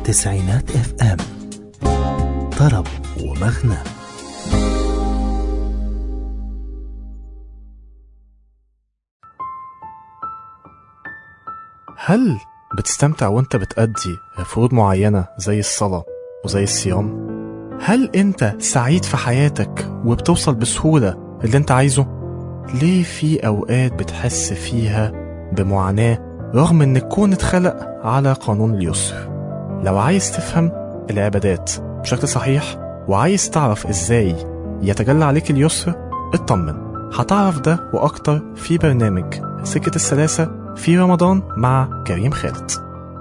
تسعينات اف ام طرب ومغنى هل بتستمتع وانت بتأدي فروض معينة زي الصلاة وزي الصيام؟ هل انت سعيد في حياتك وبتوصل بسهولة اللي انت عايزه؟ ليه في أوقات بتحس فيها بمعاناة رغم ان الكون اتخلق على قانون اليسر؟ لو عايز تفهم العبادات بشكل صحيح وعايز تعرف ازاي يتجلى عليك اليسر اطمن هتعرف ده وأكتر في برنامج سكة السلاسة في رمضان مع كريم خالد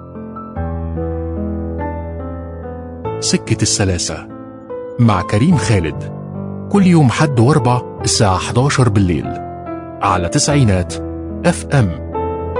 سكة السلاسة مع كريم خالد كل يوم حد واربع الساعة 11 بالليل على تسعينات اف ام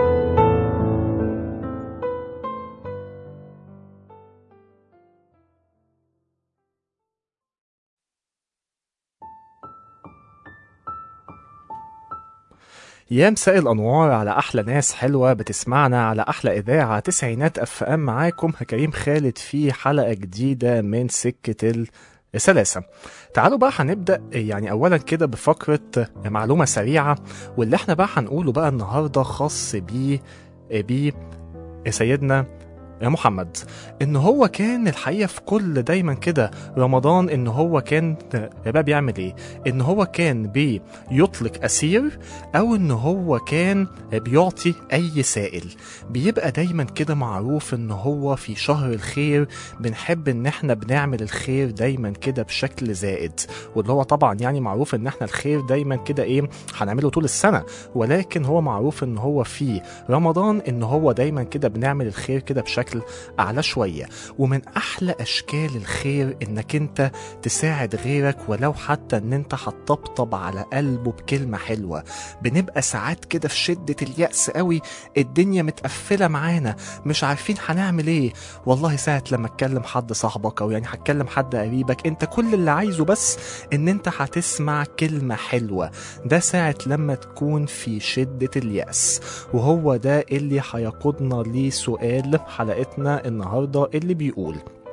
يا مساء الأنوار على أحلى ناس حلوة بتسمعنا على أحلى إذاعة تسعينات أف أم معاكم كريم خالد في حلقة جديدة من سكة السلاسة تعالوا بقى هنبدأ يعني أولا كده بفقرة معلومة سريعة واللي احنا بقى هنقوله بقى النهاردة خاص بيه بيه سيدنا يا محمد ان هو كان الحقيقه في كل دايما كده رمضان ان هو كان بقى بيعمل ايه ان هو كان بيطلق اسير او ان هو كان بيعطي اي سائل بيبقى دايما كده معروف ان هو في شهر الخير بنحب ان احنا بنعمل الخير دايما كده بشكل زائد واللي هو طبعا يعني معروف ان احنا الخير دايما كده ايه هنعمله طول السنه ولكن هو معروف ان هو في رمضان ان هو دايما كده بنعمل الخير كده بشكل بشكل اعلى شويه ومن احلى اشكال الخير انك انت تساعد غيرك ولو حتى ان انت هتطبطب على قلبه بكلمه حلوه بنبقى ساعات كده في شده الياس قوي الدنيا متقفله معانا مش عارفين هنعمل ايه والله ساعه لما تكلم حد صاحبك او يعني هتكلم حد قريبك انت كل اللي عايزه بس ان انت هتسمع كلمه حلوه ده ساعه لما تكون في شده الياس وهو ده اللي هيقودنا لسؤال حلقتنا حلقتنا النهارده اللي بيقول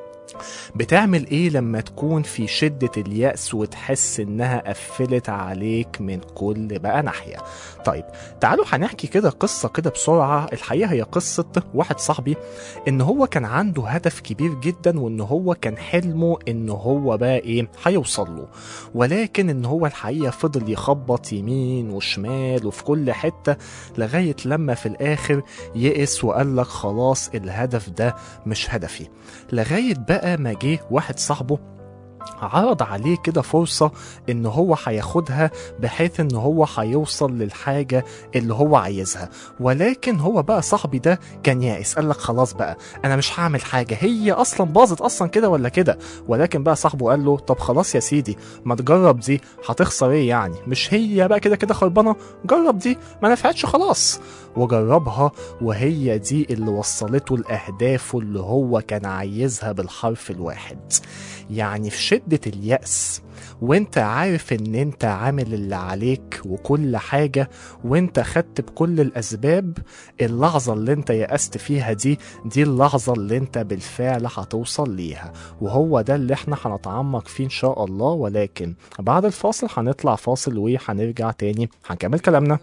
بتعمل ايه لما تكون في شدة اليأس وتحس انها قفلت عليك من كل بقى ناحية طيب تعالوا هنحكي كده قصة كده بسرعة الحقيقة هي قصة واحد صاحبي ان هو كان عنده هدف كبير جدا وان هو كان حلمه ان هو بقى ايه هيوصل له ولكن ان هو الحقيقة فضل يخبط يمين وشمال وفي كل حتة لغاية لما في الاخر يئس وقال لك خلاص الهدف ده مش هدفي لغاية بقى ما جه واحد صاحبه عرض عليه كده فرصة ان هو هياخدها بحيث ان هو هيوصل للحاجة اللي هو عايزها ولكن هو بقى صاحبي ده كان يائس قال لك خلاص بقى انا مش هعمل حاجة هي اصلا باظت اصلا كده ولا كده ولكن بقى صاحبه قال له طب خلاص يا سيدي ما تجرب دي هتخسر ايه يعني مش هي بقى كده كده خربانة جرب دي ما نفعتش خلاص وجربها وهي دي اللي وصلته لأهدافه اللي هو كان عايزها بالحرف الواحد يعني في شدة اليأس وانت عارف ان انت عامل اللي عليك وكل حاجة وانت خدت بكل الاسباب اللحظة اللي انت يأست فيها دي دي اللحظة اللي انت بالفعل هتوصل ليها وهو ده اللي احنا هنتعمق فيه ان شاء الله ولكن بعد الفاصل هنطلع فاصل وهنرجع تاني هنكمل كلامنا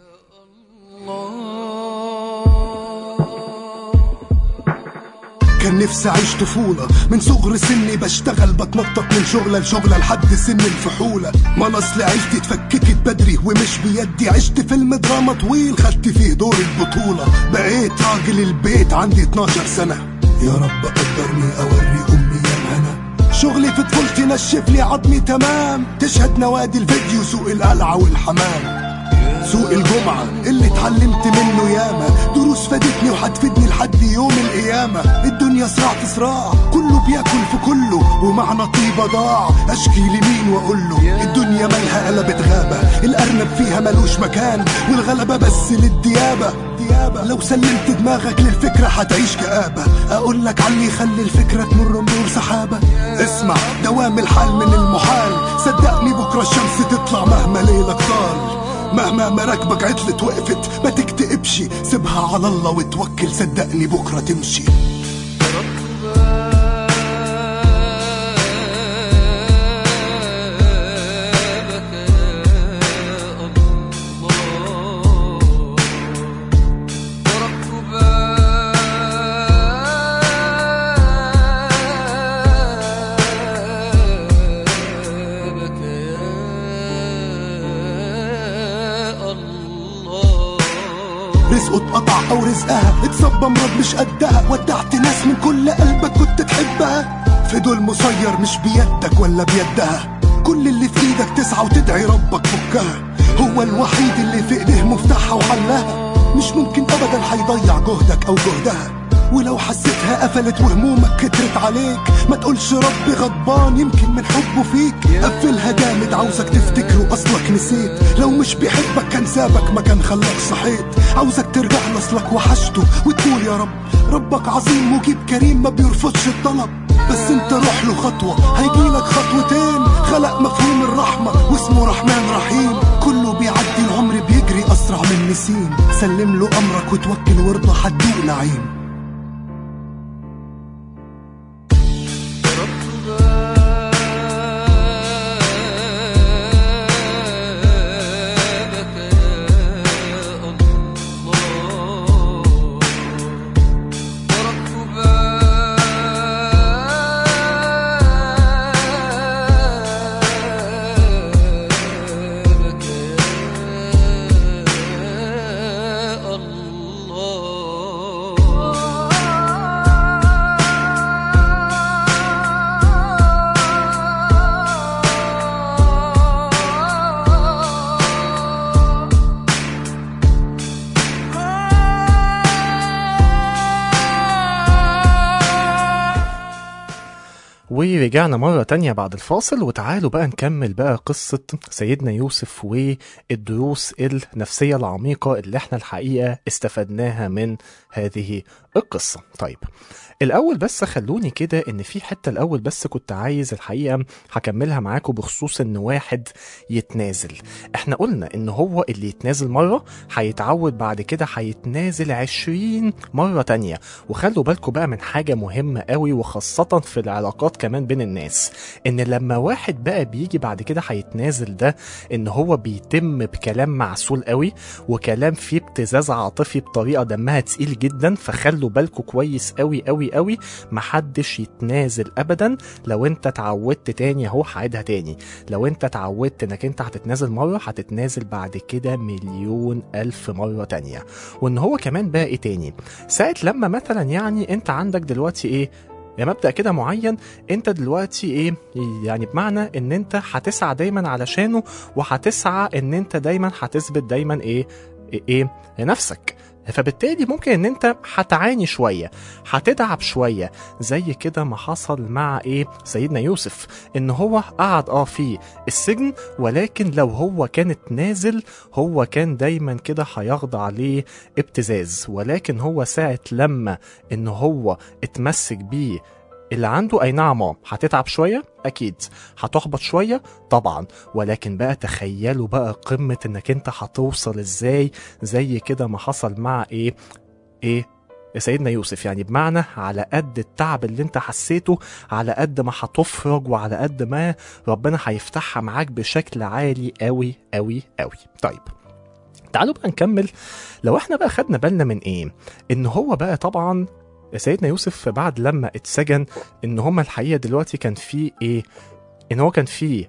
كان نفسي اعيش طفولة من صغر سني بشتغل بتنطط من شغلة لشغلة لحد سن الفحولة ما انا اصل عيلتي اتفككت بدري ومش بيدي عشت فيلم دراما طويل خدت فيه دور البطولة بقيت راجل البيت عندي 12 سنة يا رب قدرني اوري امي يا الهنا شغلي في طفولتي نشف لي عظمي تمام تشهد نوادي الفيديو سوق القلعة والحمام سوق الجمعة اللي اتعلمت منه ياما دروس فادتني وهتفيدني لحد يوم القيامة الدنيا صراع في صراع كله بياكل في كله ومعنى طيبة ضاع اشكي لمين واقول له الدنيا مالها قلبت غابة الارنب فيها ملوش مكان والغلبة بس للديابة ديابة لو سلمت دماغك للفكرة هتعيش كآبة اقول لك علي يخلي الفكرة تمر مرور سحابة اسمع دوام الحال من المحال صدقني بكرة الشمس تطلع مهما ليلك طال مهما مراكبك عطلت وقفت ما تكتئبش سيبها على الله وتوكل صدقني بكرة تمشي ركبة رزقها اتصب امراض مش قدها ودعت ناس من كل قلبك كنت تحبها في دول مسير مش بيدك ولا بيدها كل اللي في ايدك تسعى وتدعي ربك فكها هو الوحيد اللي في ايديه مفتاحها وحلها مش ممكن ابدا هيضيع جهدك او جهدها ولو حسيتها قفلت وهمومك كترت عليك ما تقولش ربي غضبان يمكن من حبه فيك قفلها جامد عاوزك تفتكره اصلك نسيت لو مش بيحبك كان سابك ما كان خلاك صحيت عاوزك ترجع لاصلك وحشته وتقول يا رب ربك عظيم مجيب كريم ما بيرفضش الطلب بس انت روح له خطوة هيجيلك خطوتين خلق مفهوم الرحمة واسمه رحمن رحيم كله بيعدي العمر بيجري أسرع من نسيم سلم له أمرك وتوكل وارضى هتدوق نعيم ورجعنا مرة تانية بعد الفاصل وتعالوا بقى نكمل بقى قصة سيدنا يوسف والدروس النفسية العميقة اللي احنا الحقيقة استفدناها من هذه القصة طيب الأول بس خلوني كده إن في حتة الأول بس كنت عايز الحقيقة هكملها معاكم بخصوص إن واحد يتنازل احنا قلنا إن هو اللي يتنازل مرة هيتعود بعد كده هيتنازل عشرين مرة تانية وخلوا بالكم بقى من حاجة مهمة قوي وخاصة في العلاقات كمان بين الناس إن لما واحد بقى بيجي بعد كده هيتنازل ده إن هو بيتم بكلام معسول قوي وكلام فيه ابتزاز عاطفي بطريقة دمها تقيل جدا فخلوا بالكم كويس قوي قوي قوي محدش يتنازل ابدا لو انت اتعودت تاني اهو هعيدها تاني لو انت اتعودت انك انت هتتنازل مره هتتنازل بعد كده مليون الف مره تانية وان هو كمان بقى ايه تاني ساعه لما مثلا يعني انت عندك دلوقتي ايه يا مبدأ كده معين انت دلوقتي ايه يعني بمعنى ان انت هتسعى دايما علشانه وهتسعى ان انت دايما هتثبت دايما ايه ايه, إيه نفسك فبالتالي ممكن ان انت هتعاني شويه هتتعب شويه زي كده ما حصل مع ايه سيدنا يوسف ان هو قعد اه في السجن ولكن لو هو كان اتنازل هو كان دايما كده هيخضع ليه ابتزاز ولكن هو ساعه لما ان هو اتمسك بيه اللي عنده اي نعم اه هتتعب شويه اكيد هتحبط شويه طبعا ولكن بقى تخيلوا بقى قمه انك انت هتوصل ازاي زي كده ما حصل مع ايه ايه سيدنا يوسف يعني بمعنى على قد التعب اللي انت حسيته على قد ما هتفرج وعلى قد ما ربنا هيفتحها معاك بشكل عالي قوي قوي قوي طيب تعالوا بقى نكمل لو احنا بقى خدنا بالنا من ايه ان هو بقى طبعا سيدنا يوسف بعد لما اتسجن ان هما الحقيقه دلوقتي كان في ايه ان هو كان في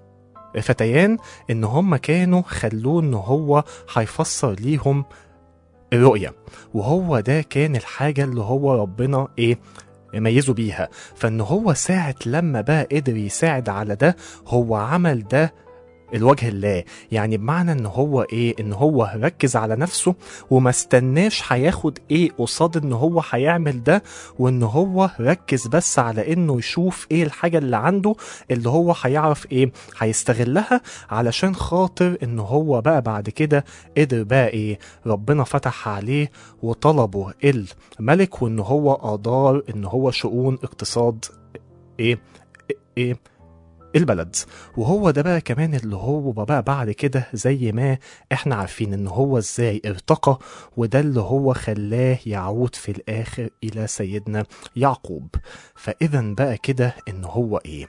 فتيان ان هما كانوا خلوه ان هو هيفسر ليهم الرؤيه وهو ده كان الحاجه اللي هو ربنا ايه ميزه بيها فان هو ساعة لما بقى قدر يساعد على ده هو عمل ده الوجه الله يعني بمعنى ان هو ايه ان هو ركز على نفسه وما استناش هياخد ايه قصاد ان هو هيعمل ده وان هو ركز بس على انه يشوف ايه الحاجة اللي عنده اللي هو هيعرف ايه هيستغلها علشان خاطر ان هو بقى بعد كده قدر بقى ايه ربنا فتح عليه وطلبه الملك وان هو ادار ان هو شؤون اقتصاد ايه ايه البلد وهو ده بقى كمان اللي هو بقى بعد كده زي ما احنا عارفين ان هو ازاي ارتقى وده اللي هو خلاه يعود في الاخر الى سيدنا يعقوب فاذا بقى كده ان هو ايه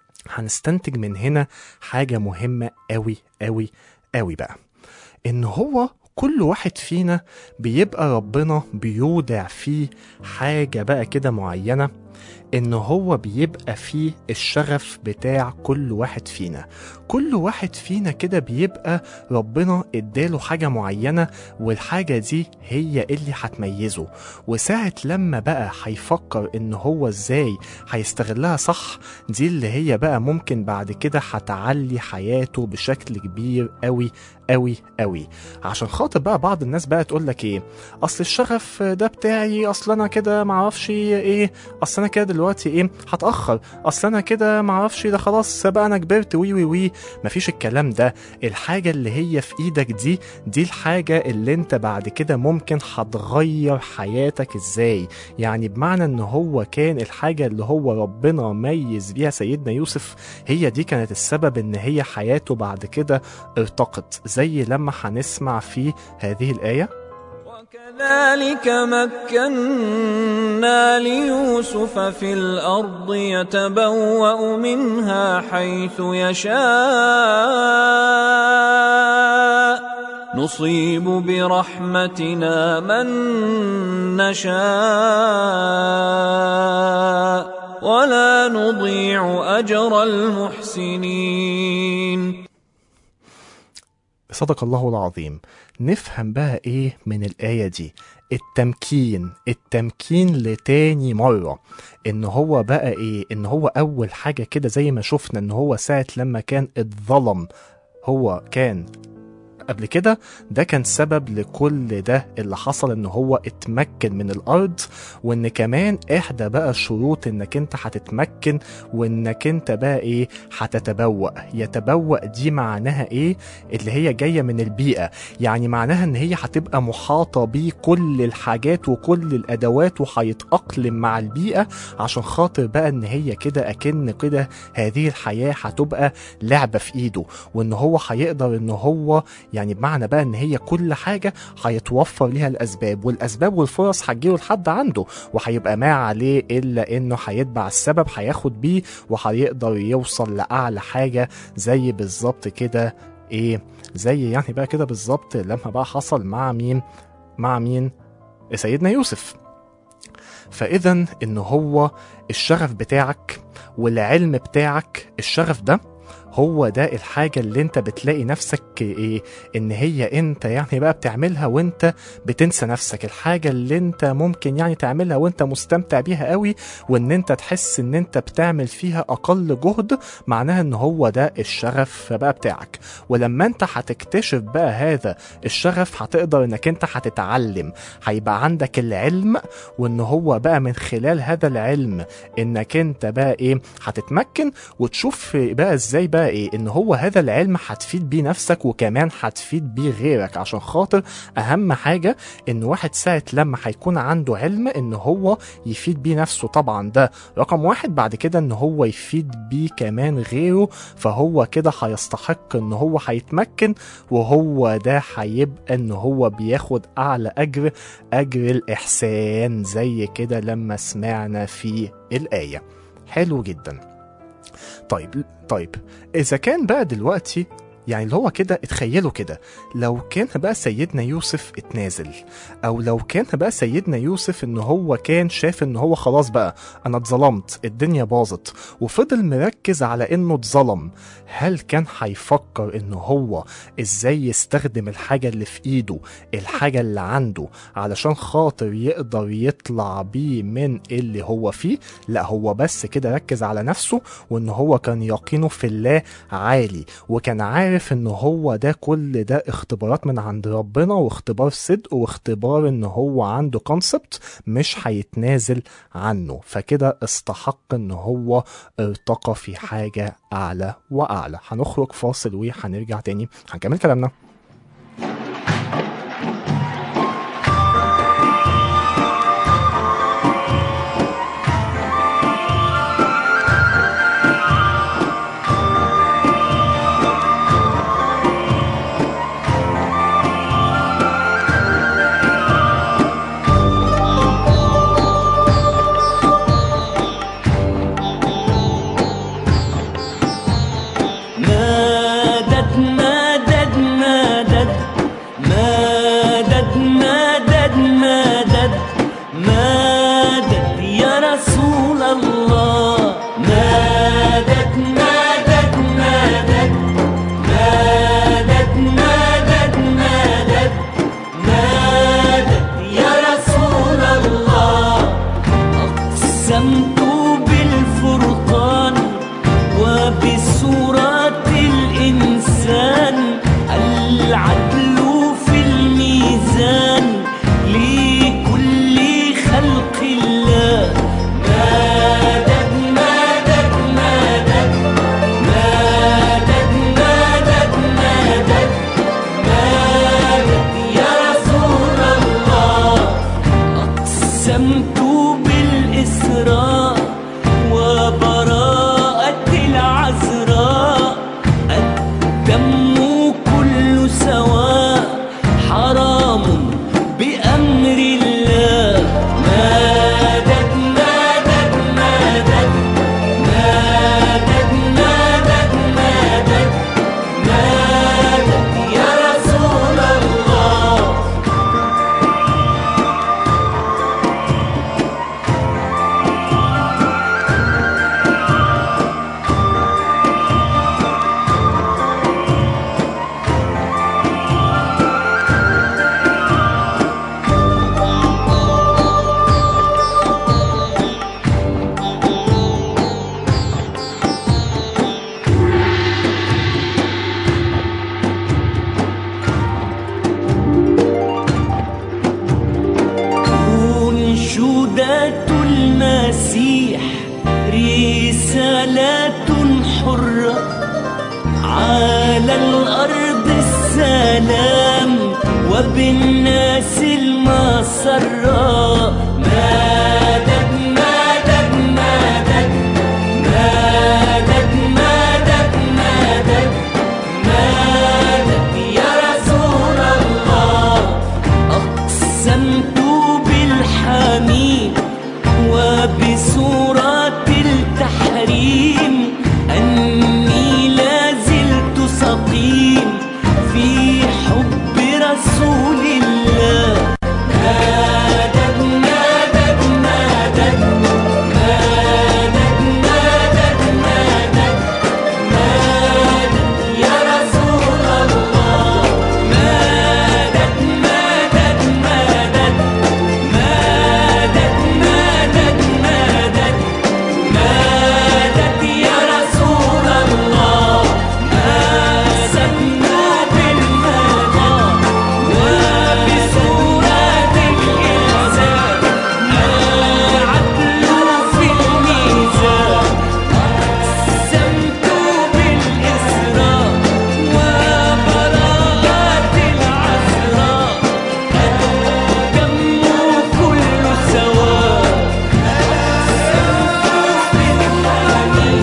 هنستنتج من هنا حاجة مهمة قوي قوي قوي بقى ان هو كل واحد فينا بيبقى ربنا بيودع فيه حاجة بقى كده معينة ان هو بيبقى فيه الشغف بتاع كل واحد فينا كل واحد فينا كده بيبقى ربنا اداله حاجة معينة والحاجة دي هي اللي هتميزه وساعة لما بقى هيفكر ان هو ازاي هيستغلها صح دي اللي هي بقى ممكن بعد كده هتعلي حياته بشكل كبير قوي قوي قوي عشان خاطر بقى بعض الناس بقى تقول لك ايه اصل الشغف ده بتاعي اصل انا كده معرفش ايه اصل انا كده دلوقتي ايه هتاخر اصل انا كده معرفش ده خلاص بقى انا كبرت وي وي وي مفيش الكلام ده الحاجه اللي هي في ايدك دي دي الحاجه اللي انت بعد كده ممكن هتغير حياتك ازاي يعني بمعنى ان هو كان الحاجه اللي هو ربنا ميز بيها سيدنا يوسف هي دي كانت السبب ان هي حياته بعد كده ارتقت زي لما هنسمع في هذه الايه وكذلك مكنا ليوسف في الأرض يتبوأ منها حيث يشاء نصيب برحمتنا من نشاء ولا نضيع أجر المحسنين صدق الله العظيم نفهم بقى ايه من الآية دي التمكين التمكين لتاني مرة ان هو بقى ايه ان هو اول حاجة كده زي ما شفنا ان هو ساعة لما كان اتظلم هو كان قبل كده ده كان سبب لكل ده اللي حصل ان هو اتمكن من الارض وان كمان احدى بقى شروط انك انت هتتمكن وانك انت بقى ايه هتتبوأ يتبوأ دي معناها ايه اللي هي جايه من البيئه يعني معناها ان هي هتبقى محاطه بيه كل الحاجات وكل الادوات وهيتاقلم مع البيئه عشان خاطر بقى ان هي كده اكن كده هذه الحياه هتبقى لعبه في ايده وان هو هيقدر ان هو يعني بمعنى بقى ان هي كل حاجه هيتوفر ليها الاسباب والاسباب والفرص هتجيله لحد عنده وهيبقى ما عليه الا انه هيتبع السبب هياخد بيه وهيقدر يوصل لاعلى حاجه زي بالظبط كده ايه زي يعني بقى كده بالظبط لما بقى حصل مع مين مع مين سيدنا يوسف فاذا ان هو الشغف بتاعك والعلم بتاعك الشغف ده هو ده الحاجة اللي انت بتلاقي نفسك ايه ان هي انت يعني بقى بتعملها وانت بتنسى نفسك الحاجة اللي انت ممكن يعني تعملها وانت مستمتع بيها قوي وان انت تحس ان انت بتعمل فيها اقل جهد معناها ان هو ده الشغف بقى بتاعك ولما انت هتكتشف بقى هذا الشغف هتقدر انك انت هتتعلم هيبقى عندك العلم وان هو بقى من خلال هذا العلم انك انت بقى ايه هتتمكن وتشوف بقى ازاي بقى ايه ان هو هذا العلم هتفيد بيه نفسك وكمان هتفيد بيه غيرك عشان خاطر اهم حاجة ان واحد ساعة لما هيكون عنده علم ان هو يفيد بيه نفسه طبعا ده رقم واحد بعد كده ان هو يفيد بيه كمان غيره فهو كده هيستحق ان هو هيتمكن وهو ده هيبقى ان هو بياخد اعلى اجر اجر الاحسان زي كده لما سمعنا في الايه حلو جدا طيب طيب اذا كان بقى دلوقتي يعني اللي هو كده اتخيلوا كده لو كان بقى سيدنا يوسف اتنازل او لو كان بقى سيدنا يوسف ان هو كان شاف ان هو خلاص بقى انا اتظلمت الدنيا باظت وفضل مركز على انه اتظلم هل كان هيفكر ان هو ازاي يستخدم الحاجة اللي في ايده الحاجة اللي عنده علشان خاطر يقدر يطلع بيه من اللي هو فيه لا هو بس كده ركز على نفسه وان هو كان يقينه في الله عالي وكان عارف ان هو ده كل ده اختبارات من عند ربنا واختبار صدق واختبار ان هو عنده كونسبت مش هيتنازل عنه فكده استحق ان هو ارتقى في حاجة اعلى واعلى هنخرج فاصل وهنرجع تاني هنكمل كلامنا نادت نادت نادت أقسمت بالإسراء وبراءة العذراء الدم كل سواء حرام بأمر الله مادت مادت مادت مادت مادت مادت مادت يا رسول الله أنشودات المسيح رسالات حرة على الأرض السلام وبالناس المسرة مادت مادت مادت مادت مادت مادت مادت يا رسول الله أقسمت بالحميد وبسورة التحريم أني لا زلت سقيم في حب رسول الله مادت مادت مادت مادت مادت مادت مادت يا رسول الله مادت مادت مادت مادت مادت مادت مادت يا رسول الله أسمنا بالمدى وبسورة الإنسان العدل في الميزان أقسمت بالإسراء وبراءة العذراء الدم كل سواء أقسمت بالحنين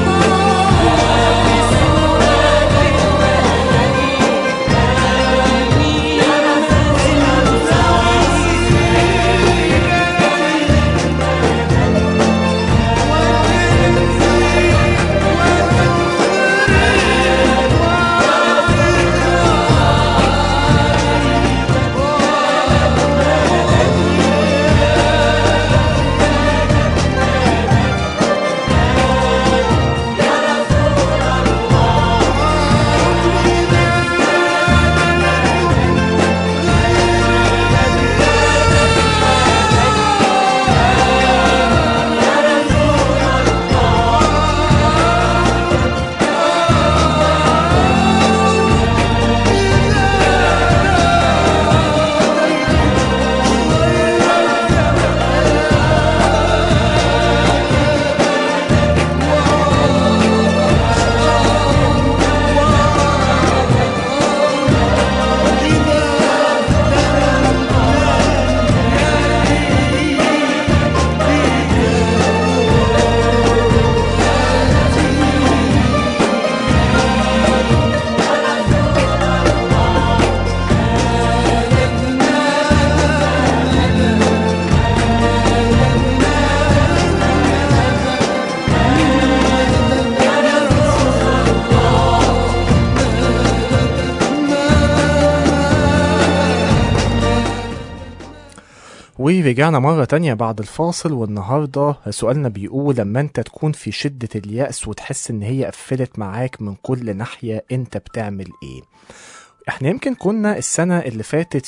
ورجعنا مرة تانية بعد الفاصل والنهاردة سؤالنا بيقول لما انت تكون في شدة اليأس وتحس ان هي قفلت معاك من كل ناحية انت بتعمل ايه احنا يمكن كنا السنة اللي فاتت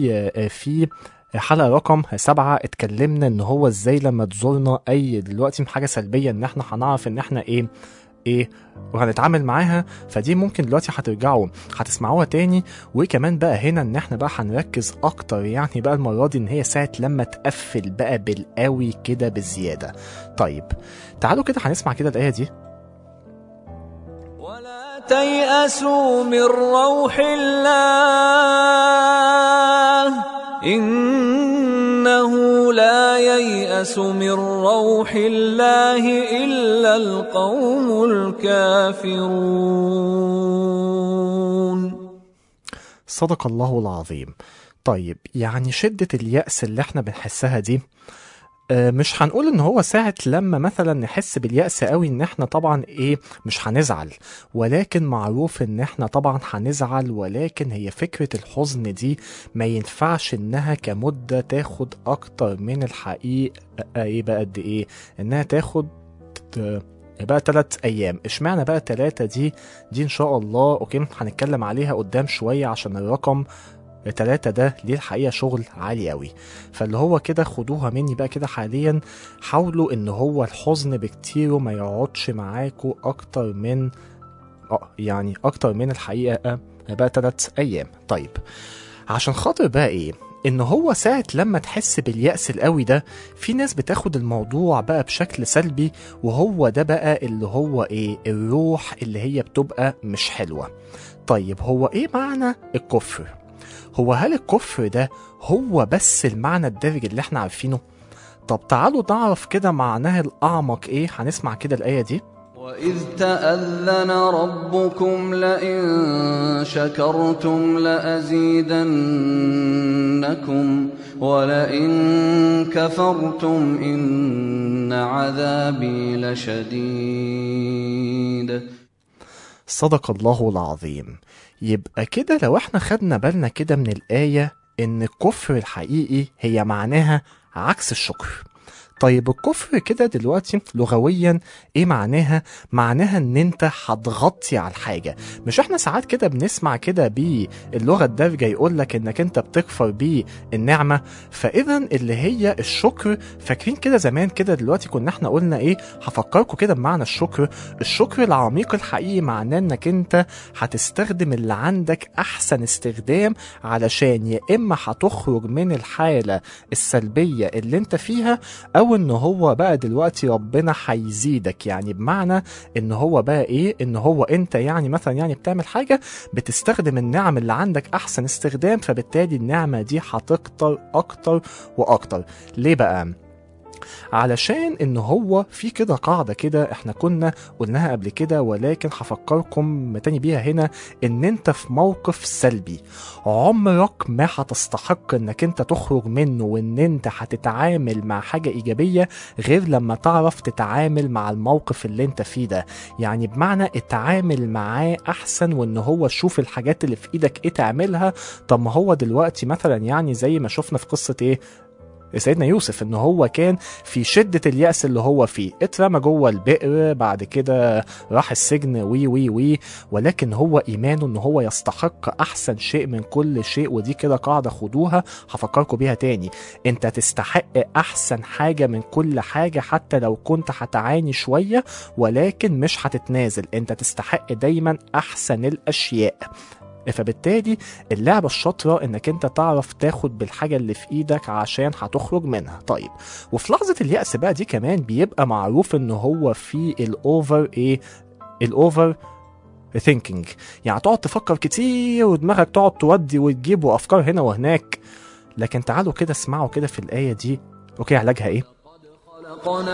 في في حلقة رقم سبعة اتكلمنا ان هو ازاي لما تزورنا اي دلوقتي حاجة سلبية ان احنا هنعرف ان احنا ايه ايه وهنتعامل معاها فدي ممكن دلوقتي هترجعوا هتسمعوها تاني وكمان بقى هنا ان احنا بقى هنركز اكتر يعني بقى المره دي ان هي ساعه لما تقفل بقى بالقوي كده بالزياده طيب تعالوا كده هنسمع كده الايه دي ولا تيأسوا من روح الله إنه إنه لا ييأس من روح الله إلا القوم الكافرون صدق الله العظيم طيب يعني شدة اليأس اللي احنا بنحسها دي آه، مش هنقول ان هو ساعة لما مثلا نحس باليأس قوي ان احنا طبعا ايه مش هنزعل ولكن معروف ان احنا طبعا هنزعل ولكن هي فكرة الحزن دي ما ينفعش انها كمدة تاخد اكتر من الحقيقة ايه بقى قد ايه انها تاخد آه، بقى تلات ايام اشمعنى بقى تلاتة دي دي ان شاء الله اوكي هنتكلم عليها قدام شوية عشان الرقم تلاتة ده ليه الحقيقة شغل عالي قوي فاللي هو كده خدوها مني بقى كده حاليا حاولوا ان هو الحزن بكتير ما يقعدش معاكوا اكتر من اه يعني اكتر من الحقيقة بقى تلات ايام طيب عشان خاطر بقى ايه ان هو ساعة لما تحس باليأس القوي ده في ناس بتاخد الموضوع بقى بشكل سلبي وهو ده بقى اللي هو ايه الروح اللي هي بتبقى مش حلوة طيب هو ايه معنى الكفر هو هل الكفر ده هو بس المعنى الدارج اللي احنا عارفينه طب تعالوا نعرف كده معناها الأعمق ايه هنسمع كده الآية دي وإذ تأذن ربكم لئن شكرتم لأزيدنكم ولئن كفرتم إن عذابي لشديد صدق الله العظيم يبقى كده لو احنا خدنا بالنا كده من الآية إن الكفر الحقيقي هي معناها عكس الشكر طيب الكفر كده دلوقتي لغويا ايه معناها معناها ان انت هتغطي على الحاجه مش احنا ساعات كده بنسمع كده باللغه الدارجه يقول لك انك انت بتكفر بالنعمه فاذا اللي هي الشكر فاكرين كده زمان كده دلوقتي كنا احنا قلنا ايه هفكركم كده بمعنى الشكر الشكر العميق الحقيقي معناه انك انت هتستخدم اللي عندك احسن استخدام علشان يا اما هتخرج من الحاله السلبيه اللي انت فيها او ان هو بقى دلوقتي ربنا هيزيدك يعني بمعنى ان هو بقى ايه ان هو انت يعني مثلا يعني بتعمل حاجه بتستخدم النعم اللي عندك احسن استخدام فبالتالي النعمه دي هتكتر اكتر واكتر ليه بقى علشان ان هو في كده قاعده كده احنا كنا قلناها قبل كده ولكن هفكركم تاني بيها هنا ان انت في موقف سلبي عمرك ما هتستحق انك انت تخرج منه وان انت هتتعامل مع حاجه ايجابيه غير لما تعرف تتعامل مع الموقف اللي انت فيه ده يعني بمعنى اتعامل معاه احسن وان هو شوف الحاجات اللي في ايدك ايه تعملها طب ما هو دلوقتي مثلا يعني زي ما شفنا في قصه ايه سيدنا يوسف ان هو كان في شدة اليأس اللي هو فيه اترمى جوه البئر بعد كده راح السجن وي وي وي ولكن هو ايمانه ان هو يستحق احسن شيء من كل شيء ودي كده قاعدة خدوها هفكركم بيها تاني انت تستحق احسن حاجة من كل حاجة حتى لو كنت هتعاني شوية ولكن مش هتتنازل انت تستحق دايما احسن الاشياء فبالتالي اللعبة الشاطرة انك انت تعرف تاخد بالحاجة اللي في ايدك عشان هتخرج منها طيب وفي لحظة اليأس بقى دي كمان بيبقى معروف ان هو في الاوفر ايه الاوفر ثينكينج يعني تقعد تفكر كتير ودماغك تقعد تودي وتجيب وافكار هنا وهناك لكن تعالوا كده اسمعوا كده في الآية دي اوكي علاجها ايه خلقنا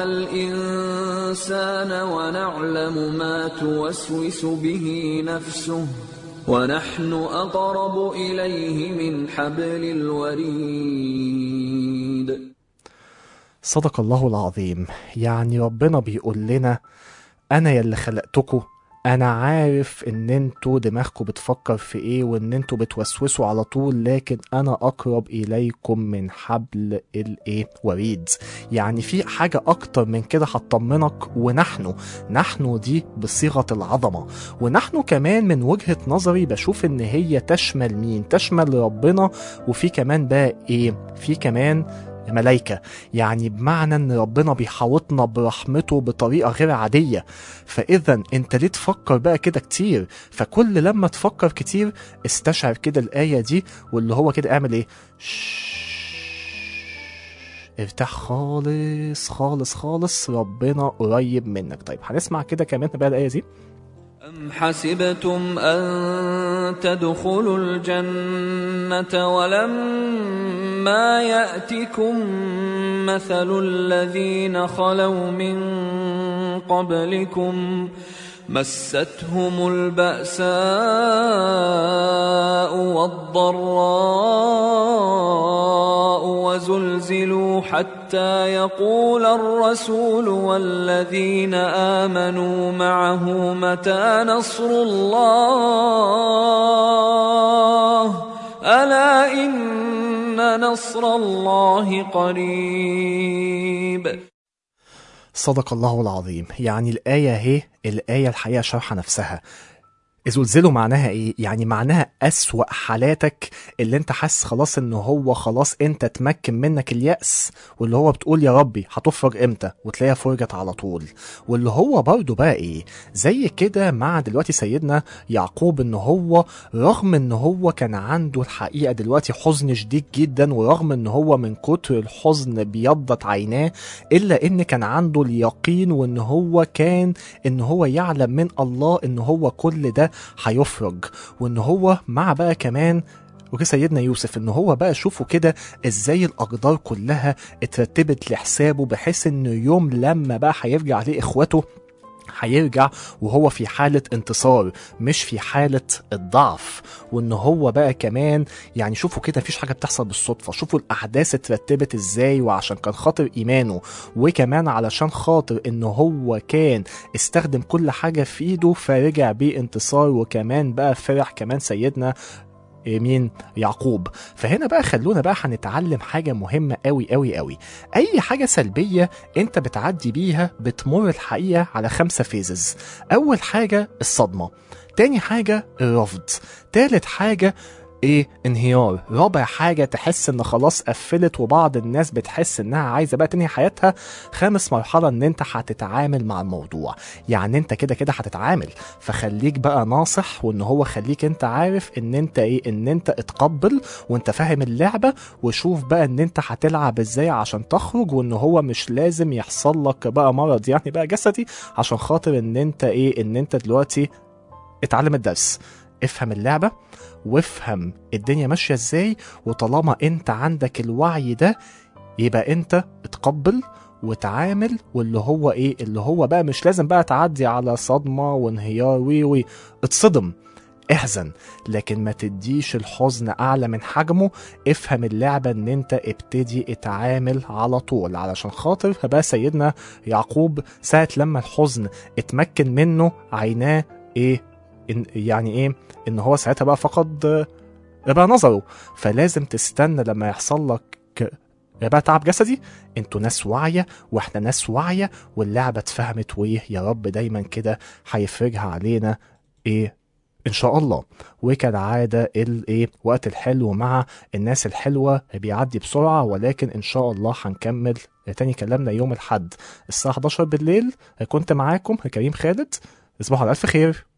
الإنسان ونعلم ما توسوس به نفسه ونحن أقرب إليه من حبل الوريد صدق الله العظيم يعني ربنا بيقول لنا انا يلي خلقتكم انا عارف ان انتوا دماغكم بتفكر في ايه وان انتوا بتوسوسوا على طول لكن انا اقرب اليكم من حبل الايه وريد يعني في حاجة اكتر من كده هتطمنك ونحن نحن دي بصيغة العظمة ونحن كمان من وجهة نظري بشوف ان هي تشمل مين تشمل ربنا وفي كمان بقى ايه في كمان ملايكة يعني بمعنى ان ربنا بيحوطنا برحمته بطريقة غير عادية فاذا انت ليه تفكر بقى كده كتير فكل لما تفكر كتير استشعر كده الآية دي واللي هو كده اعمل ايه ارتاح خالص خالص خالص ربنا قريب منك طيب هنسمع كده كمان بقى الآية دي أم حسبتم أن تدخلوا الجنة ولما يأتكم مثل الذين خلوا من قبلكم مستهم البأساء والضراء وزلزلوا حتى يقول الرسول والذين آمنوا معه متى نصر الله ألا إن نصر الله قريب صدق الله العظيم يعني الآية اهي الآية الحقيقة شرح نفسها زلزله معناها ايه؟ يعني معناها أسوأ حالاتك اللي انت حاسس خلاص ان هو خلاص انت تمكن منك اليأس واللي هو بتقول يا ربي هتفرج امتى وتلاقيها فرجت على طول واللي هو برضه بقى ايه؟ زي كده مع دلوقتي سيدنا يعقوب ان هو رغم ان هو كان عنده الحقيقة دلوقتي حزن شديد جدا ورغم ان هو من كتر الحزن بيضت عيناه الا ان كان عنده اليقين وان هو كان ان هو يعلم من الله ان هو كل ده هيفرج وان هو مع بقى كمان وكده سيدنا يوسف ان هو بقى شوفوا كده ازاي الاقدار كلها اترتبت لحسابه بحيث انه يوم لما بقى هيرجع عليه اخوته هيرجع وهو في حالة انتصار مش في حالة الضعف وان هو بقى كمان يعني شوفوا كده مفيش حاجة بتحصل بالصدفة شوفوا الاحداث اترتبت ازاي وعشان كان خاطر ايمانه وكمان علشان خاطر ان هو كان استخدم كل حاجة في ايده فرجع بيه انتصار وكمان بقى فرح كمان سيدنا مين يعقوب فهنا بقى خلونا بقى هنتعلم حاجة مهمة قوي قوي قوي أي حاجة سلبية أنت بتعدي بيها بتمر الحقيقة على خمسة فيزز أول حاجة الصدمة تاني حاجة الرفض تالت حاجة ايه انهيار رابع حاجة تحس ان خلاص قفلت وبعض الناس بتحس انها عايزة بقى تنهي حياتها خامس مرحلة ان انت هتتعامل مع الموضوع يعني انت كده كده هتتعامل فخليك بقى ناصح وان هو خليك انت عارف ان انت ايه ان انت اتقبل وانت فاهم اللعبة وشوف بقى ان انت هتلعب ازاي عشان تخرج وان هو مش لازم يحصل لك بقى مرض يعني بقى جسدي عشان خاطر ان انت ايه ان انت دلوقتي اتعلم الدرس افهم اللعبة وافهم الدنيا ماشية ازاي وطالما انت عندك الوعي ده يبقى انت اتقبل وتعامل واللي هو ايه اللي هو بقى مش لازم بقى تعدي على صدمة وانهيار وي وي اتصدم احزن لكن ما تديش الحزن اعلى من حجمه افهم اللعبة ان انت ابتدي اتعامل على طول علشان خاطر بقى سيدنا يعقوب ساعة لما الحزن اتمكن منه عيناه ايه إن يعني ايه ان هو ساعتها بقى فقد آه، بقى نظره فلازم تستنى لما يحصل لك ك- بقى تعب جسدي انتوا ناس واعيه واحنا ناس واعيه واللعبه اتفهمت وايه يا رب دايما كده هيفرجها علينا ايه ان شاء الله وكالعاده الايه وقت الحلو مع الناس الحلوه بيعدي بسرعه ولكن ان شاء الله هنكمل تاني كلامنا يوم الحد الساعه 11 بالليل كنت معاكم كريم خالد تصبحوا على الف خير